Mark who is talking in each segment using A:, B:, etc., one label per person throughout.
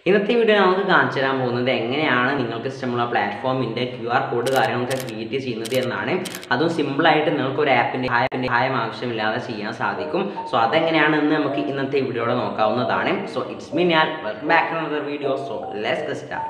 A: ഇന്നത്തെ വീഡിയോ നമുക്ക് കാണിച്ചു തരാൻ പോകുന്നത് എങ്ങനെയാണ് നിങ്ങൾക്ക് ഇഷ്ടമുള്ള പ്ലാറ്റ്ഫോമിൻ്റെ ക്യു ആർ കോഡ് കാര്യങ്ങളൊക്കെ ക്രിയേറ്റ് ചെയ്യുന്നത് എന്നാണ് അതും സിമ്പിളായിട്ട് നിങ്ങൾക്ക് ഒരു ആപ്പിൻ്റെ ആപ്പിൻ്റെ സഹായം ആവശ്യമില്ലാതെ ചെയ്യാൻ സാധിക്കും സോ അതെങ്ങനെയാണെന്ന് നമുക്ക് ഇന്നത്തെ വീഡിയോയിൽ നോക്കാവുന്നതാണ് സോ ഇറ്റ്സ് മീ ഞാൻ welcome back to another video so let's start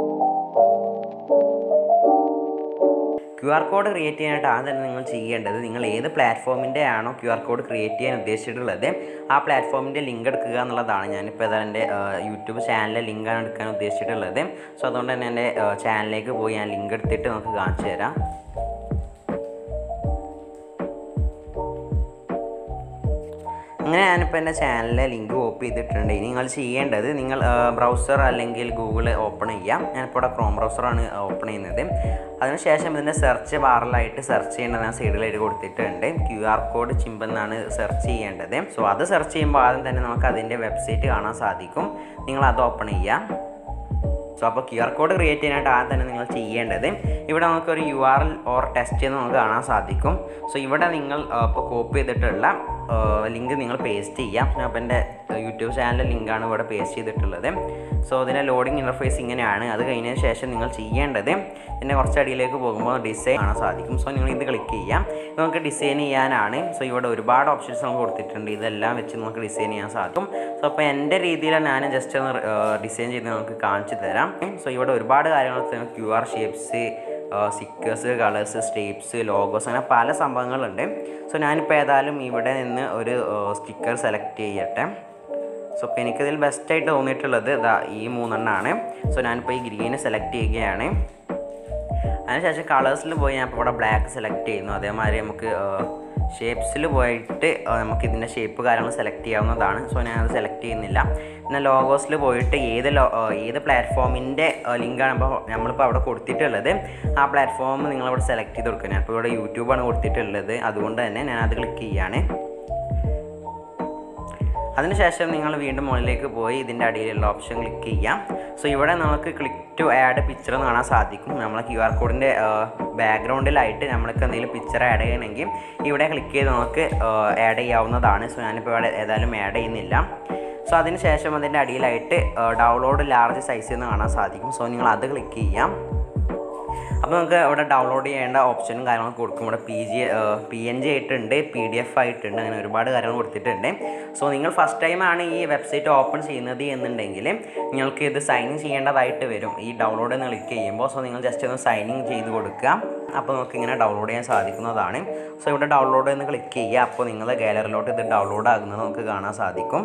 A: Q R code create ചെയ്യാനായിട്ട് ആദ്യം തന്നെ നിങ്ങൾ ചെയ്യേണ്ടത് നിങ്ങൾ ഏത് പ്ലാറ്റ്ഫോമിൻ്റെ ആണോ ക്യു ആർ കോഡ് ക്രിയേറ്റ് ചെയ്യാൻ ഉദ്ദേശിച്ചിട്ടുള്ളത് ആ പ്ലാറ്റ്ഫോമിൻ്റെ ലിങ്ക് എടുക്കുക എന്നുള്ളതാണ് ഞാനിപ്പോൾ ഏതാ എൻ്റെ യൂട്യൂബ് ചാനലിലെ ലിങ്കാണ് എടുക്കാൻ ഉദ്ദേശിച്ചിട്ടുള്ളത് സോ അതുകൊണ്ട് തന്നെ എൻ്റെ ചാനലിലേക്ക് പോയി ഞാൻ ലിങ്ക് എടുത്തിട്ട് നമുക്ക് കാണിച്ചു തരാം അങ്ങനെ ഞാനിപ്പോൾ എൻ്റെ ചാനലിലെ ലിങ്ക് കോപ്പി ചെയ്തിട്ടുണ്ട് ഇനി നിങ്ങൾ ചെയ്യേണ്ടത് നിങ്ങൾ ബ്രൗസർ അല്ലെങ്കിൽ ഗൂഗിൾ ഓപ്പൺ ചെയ്യാം ഞാനിപ്പോൾ ഇവിടെ ക്രോം ബ്രൗസറാണ് ഓപ്പൺ ചെയ്യുന്നത് അതിനുശേഷം ഇതിൻ്റെ സെർച്ച് ബാറിലായിട്ട് സെർച്ച് ചെയ്യേണ്ടത് ഞാൻ സൈഡിലായിട്ട് കൊടുത്തിട്ടുണ്ട് ക്യു ആർ കോഡ് ചിമ്പെന്നാണ് സെർച്ച് ചെയ്യേണ്ടത് സോ അത് സെർച്ച് ചെയ്യുമ്പോൾ ആദ്യം തന്നെ നമുക്ക് അതിൻ്റെ വെബ്സൈറ്റ് കാണാൻ സാധിക്കും നിങ്ങൾ അത് ഓപ്പൺ ചെയ്യാം സോ അപ്പോൾ ക്യു ആർ കോഡ് ക്രിയേറ്റ് ചെയ്യാനായിട്ട് ആദ്യം തന്നെ നിങ്ങൾ ചെയ്യേണ്ടത് ഇവിടെ നമുക്കൊരു U R L or text എന്ന് നമുക്ക് കാണാൻ സാധിക്കും സോ ഇവിടെ നിങ്ങൾ ഇപ്പോൾ കോപ്പി ചെയ്തിട്ടുള്ള ലിങ്ക് നിങ്ങൾ പേസ്റ്റ് ചെയ്യാം ഞാൻ അപ്പോൾ എൻ്റെ യൂട്യൂബ് ചാനലിലെ ലിങ്കാണ് ഇവിടെ പേസ്റ്റ് ചെയ്തിട്ടുള്ളത് സോ ഇതിൻ്റെ ലോഡിംഗ് ഇൻ്റർഫേസ് ഇങ്ങനെയാണ് അത് കഴിഞ്ഞതിന് ശേഷം നിങ്ങൾ ചെയ്യേണ്ടത് പിന്നെ കുറച്ച് അടിയിലേക്ക് പോകുമ്പോൾ ഡിസൈൻ കാണാൻ സാധിക്കും സോ നിങ്ങൾ ഇത് ക്ലിക്ക് ചെയ്യാം ഇത് നമുക്ക് ഡിസൈൻ ചെയ്യാനാണ് സോ ഇവിടെ ഒരുപാട് ഓപ്ഷൻസ് നമുക്ക് കൊടുത്തിട്ടുണ്ട് ഇതെല്ലാം വെച്ച് നമുക്ക് ഡിസൈൻ ചെയ്യാൻ സാധിക്കും സോ അപ്പോൾ എൻ്റെ രീതിയിൽ ഞാൻ ജസ്റ്റ് ഒന്ന് ഡിസൈൻ ചെയ്ത് നമുക്ക് കാണിച്ചു തരാം സോ ഇവിടെ ഒരുപാട് കാര്യങ്ങൾ Q R shapes stickers colours സ്റ്റേപ്സ് ലോഗോസ് അങ്ങനെ പല സംഭവങ്ങളുണ്ട് സോ ഞാനിപ്പോൾ ഏതായാലും ഇവിടെ നിന്ന് ഒരു സ്റ്റിക്കർ സെലക്ട് ചെയ്യട്ടെ സോ ഇപ്പോൾ എനിക്കതിൽ ബെസ്റ്റായിട്ട് തോന്നിയിട്ടുള്ളത് ഇതാ ഈ മൂന്നെണ്ണമാണ് സോ ഞാനിപ്പോൾ ഈ ഗ്രീന് സെലക്ട് ചെയ്യുകയാണ് അതിനുശേഷം കളേഴ്സിൽ പോയി ഞാൻ ഇപ്പോൾ ഇവിടെ ബ്ലാക്ക് സെലക്ട് ചെയ്യുന്നു അതേമാതിരി നമുക്ക് ഷേപ്സിൽ പോയിട്ട് നമുക്ക് ഇതിൻ്റെ ഷേപ്പ് കാര്യങ്ങൾ സെലക്ട് ചെയ്യാവുന്നതാണ് സോ ഞാൻ അത് സെലക്ട് ചെയ്യുന്നില്ല പിന്നെ ലോഗോസിൽ പോയിട്ട് ഏത് ലോ ഏത് പ്ലാറ്റ്ഫോമിൻ്റെ ലിങ്കാണ് ഇപ്പോൾ നമ്മളിപ്പോൾ അവിടെ കൊടുത്തിട്ടുള്ളത് ആ പ്ലാറ്റ്ഫോം നിങ്ങളിവിടെ സെലക്ട് ചെയ്ത് കൊടുക്കുക ഞാനിപ്പോൾ ഇവിടെ യൂട്യൂബാണ് കൊടുത്തിട്ടുള്ളത് അതുകൊണ്ട് തന്നെ ഞാൻ അത് ക്ലിക്ക് ചെയ്യുകയാണ് അതിനുശേഷം നിങ്ങൾ വീണ്ടും മുകളിലേക്ക് പോയി ഇതിൻ്റെ അടിയിലുള്ള ഓപ്ഷൻ ക്ലിക്ക് ചെയ്യാം സോ ഇവിടെ നമുക്ക് ക്ലിക്ക് ടു ആഡ് പിക്ചർ എന്ന് കാണാൻ സാധിക്കും നമ്മളെ ക്യു ആർ കോഡിൻ്റെ ബാക്ക്ഗ്രൗണ്ടിലായിട്ട് നമ്മൾക്ക് എന്തെങ്കിലും പിക്ചർ ആഡ് ചെയ്യണമെങ്കിൽ ഇവിടെ ക്ലിക്ക് ചെയ്ത് നമുക്ക് ആഡ് ചെയ്യാവുന്നതാണ് സോ ഞാനിപ്പോൾ ഇവിടെ ഏതായാലും ആഡ് ചെയ്യുന്നില്ല സോ അതിന് ശേഷം അതിൻ്റെ അടിയിലായിട്ട് ഡൗൺലോഡ് ലാർജ് സൈസ് എന്ന് കാണാൻ സാധിക്കും സോ നിങ്ങൾ അത് ക്ലിക്ക് ചെയ്യാം അപ്പോൾ നമുക്ക് ഇവിടെ ഡൗൺലോഡ് ചെയ്യേണ്ട ഓപ്ഷനും കാര്യങ്ങളൊക്കെ കൊടുക്കും ഇവിടെ P G P N G ആയിട്ടുണ്ട് പി ഡി എഫ് ആയിട്ടുണ്ട് അങ്ങനെ ഒരുപാട് കാര്യങ്ങൾ കൊടുത്തിട്ടുണ്ട് സോ നിങ്ങൾ ഫസ്റ്റ് ടൈമാണ് ഈ വെബ്സൈറ്റ് ഓപ്പൺ ചെയ്യുന്നത് എന്നുണ്ടെങ്കിൽ നിങ്ങൾക്ക് ഇത് സൈൻ ഇൻ ചെയ്യേണ്ടതായിട്ട് വരും ഈ ഡൗൺലോഡ് എന്ന് ക്ലിക്ക് ചെയ്യുമ്പോൾ സോ നിങ്ങൾ ജസ്റ്റ് ഒന്ന് സൈൻ ഇൻ ചെയ്ത് കൊടുക്കുക അപ്പോൾ നമുക്ക് ഇങ്ങനെ ഡൗൺലോഡ് ചെയ്യാൻ സാധിക്കുന്നതാണ് സോ ഇവിടെ ഡൗൺലോഡ് എന്ന് ക്ലിക്ക് ചെയ്യുക അപ്പോൾ നിങ്ങൾ ഗാലറിയിലോട്ട് ഇത് ഡൗൺലോഡ് ആകുന്നത് നമുക്ക് കാണാൻ സാധിക്കും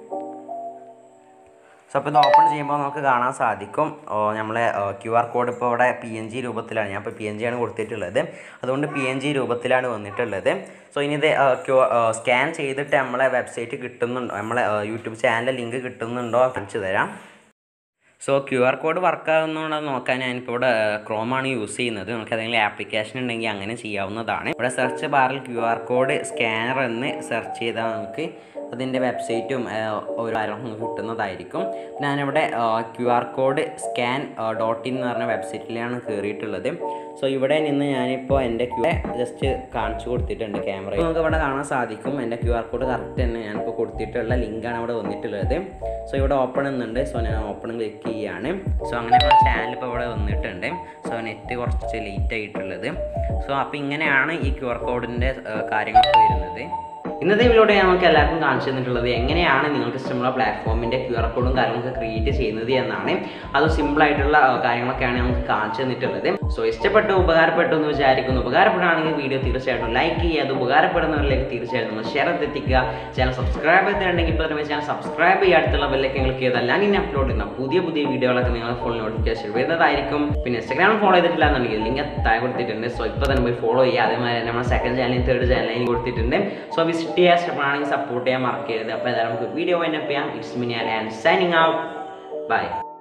A: സോ അപ്പോൾ ഇത് ഓപ്പൺ ചെയ്യുമ്പോൾ നമുക്ക് കാണാൻ സാധിക്കും നമ്മളെ ക്യു ആർ കോഡ് ഇപ്പോൾ ഇവിടെ പി എൻ ജി രൂപത്തിലാണ് ഞാൻ ഇപ്പോൾ പി എൻ ജി ആണ് കൊടുത്തിട്ടുള്ളത് അതുകൊണ്ട് പി എൻ ജി രൂപത്തിലാണ് വന്നിട്ടുള്ളത് സോ ഇനി ഇത് ക്യു സ്കാൻ ചെയ്തിട്ട് നമ്മളെ വെബ്സൈറ്റ് കിട്ടുന്നുണ്ടോ നമ്മളെ യൂട്യൂബ് ചാനലിൽ ലിങ്ക് കിട്ടുന്നുണ്ടോ കാണിച്ചു തരാം so Q R code work ആകുന്നുണ്ടോ നോക്കാൻ ഞാനിപ്പോൾ ഇവിടെ ക്രോമാണ് യൂസ് ചെയ്യുന്നത് നമുക്ക് ഏതെങ്കിലും ആപ്ലിക്കേഷൻ ഉണ്ടെങ്കിൽ അങ്ങനെ ചെയ്യാവുന്നതാണ് ഇവിടെ സെർച്ച് ബാറിൽ ക്യു ആർ കോഡ് സ്കാനർ എന്ന് സെർച്ച് ചെയ്താൽ നമുക്ക് അതിൻ്റെ വെബ്സൈറ്റും ഒരു കാര്യങ്ങളും കിട്ടുന്നതായിരിക്കും ഞാനിവിടെ Q R code scan dot in എന്ന് പറഞ്ഞ വെബ്സൈറ്റിലാണ് കയറിയിട്ടുള്ളത് സോ ഇവിടെ നിന്ന് ഞാനിപ്പോൾ എൻ്റെ ക്യു ജസ്റ്റ് കാണിച്ചു കൊടുത്തിട്ടുണ്ട് ക്യാമറ നമുക്ക് ഇവിടെ കാണാൻ സാധിക്കും എൻ്റെ ക്യു ആർ കോഡ് കറക്റ്റ് തന്നെ ഞാനിപ്പോൾ കൊടുത്തിട്ടുള്ള ലിങ്കാണ് ഇവിടെ വന്നിട്ടുള്ളത് സോ ഇവിടെ ഓപ്പൺ എന്നുണ്ട് സോ ഞാൻ ഓപ്പൺ ക്ലിക്ക് ചെയ്യുകയാണ് സോ അങ്ങനെ നമ്മുടെ ചാനൽ ഇപ്പോൾ ഇവിടെ വന്നിട്ടുണ്ട് സോ നെറ്റ് കുറച്ച് ലേറ്റ് ആയിട്ടുള്ളത് സോ അപ്പോൾ ഇങ്ങനെയാണ് ഈ ക്യു ആർ കോഡിൻ്റെ കാര്യങ്ങളൊക്കെ വരുന്നത് ഇന്നത്തെ വീഡിയോടെ നമുക്ക് എല്ലാവർക്കും കാണിച്ചു തന്നിട്ടുള്ളത് എങ്ങനെയാണ് നിങ്ങൾക്ക് ഇഷ്ടമുള്ള പ്ലാറ്റ്ഫോമിൻ്റെ ക്യു ആർ കോഡും കാര്യങ്ങളൊക്കെ ക്രിയേറ്റ് ചെയ്യുന്നത് എന്നാണ് അത് സിമ്പിൾ ആയിട്ടുള്ള കാര്യങ്ങളൊക്കെയാണ് നമുക്ക് കാണിച്ചു തന്നിട്ടുള്ളത് സോ ഇഷ്ടപ്പെട്ടു ഉപകാരപ്പെട്ടു എന്ന് വിചാരിക്കുന്നു ഉപകാരപ്പെടുകയാണെങ്കിൽ വീഡിയോ തീർച്ചയായിട്ടും ലൈക്ക് ചെയ്യുക അത് ഉപകാരപ്പെടുന്നവരിലേക്ക് തീർച്ചയായിട്ടും നിങ്ങൾ ഷെയർ എത്തിക്കുക ചാനൽ സബ്സ്ക്രൈബ് ചെയ്തിട്ടുണ്ടെങ്കിൽ ഇപ്പോൾ തന്നെ ചാനൽ സബ്സ്ക്രൈബ് ചെയ്യുക അടുത്തുള്ള ബെല്ലൊക്കെ ക്ലിക്ക് ചെയ്താൽ ഞാൻ ഇനി അപ്ലോഡ് ചെയ്യുന്ന പുതിയ പുതിയ വീഡിയോകളൊക്കെ നിങ്ങളുടെ ഫോണിൽ നോട്ടിഫിക്കേഷൻ വരുന്നതായിരിക്കും പിന്നെ ഇൻസ്റ്റാഗ്രാം ഫോളോ ചെയ്തിട്ടില്ല എന്നുണ്ടെങ്കിൽ ലിങ്ക് താഴെ കൊടുത്തിട്ടുണ്ട് സോ ഇപ്പോൾ തന്നെ പോയി ഫോളോ ചെയ്യുക അതേമാതിരി നമ്മുടെ സെക്കൻഡ് ചാനലിൽ തേർഡ് ചാനലിൽ കൊടുത്തിട്ടുണ്ട് സോ വിസിറ്റ് ചെയ്യാൻ ഇഷ്ടപ്പെടുകയാണെങ്കിൽ സപ്പോർട്ട് ചെയ്യാൻ മറക്കരുത് അപ്പോൾ ഏതായാലും നമുക്ക് വീഡിയോ വൈൻഡപ്പ് ചെയ്യാം it's Miniyal and signing out by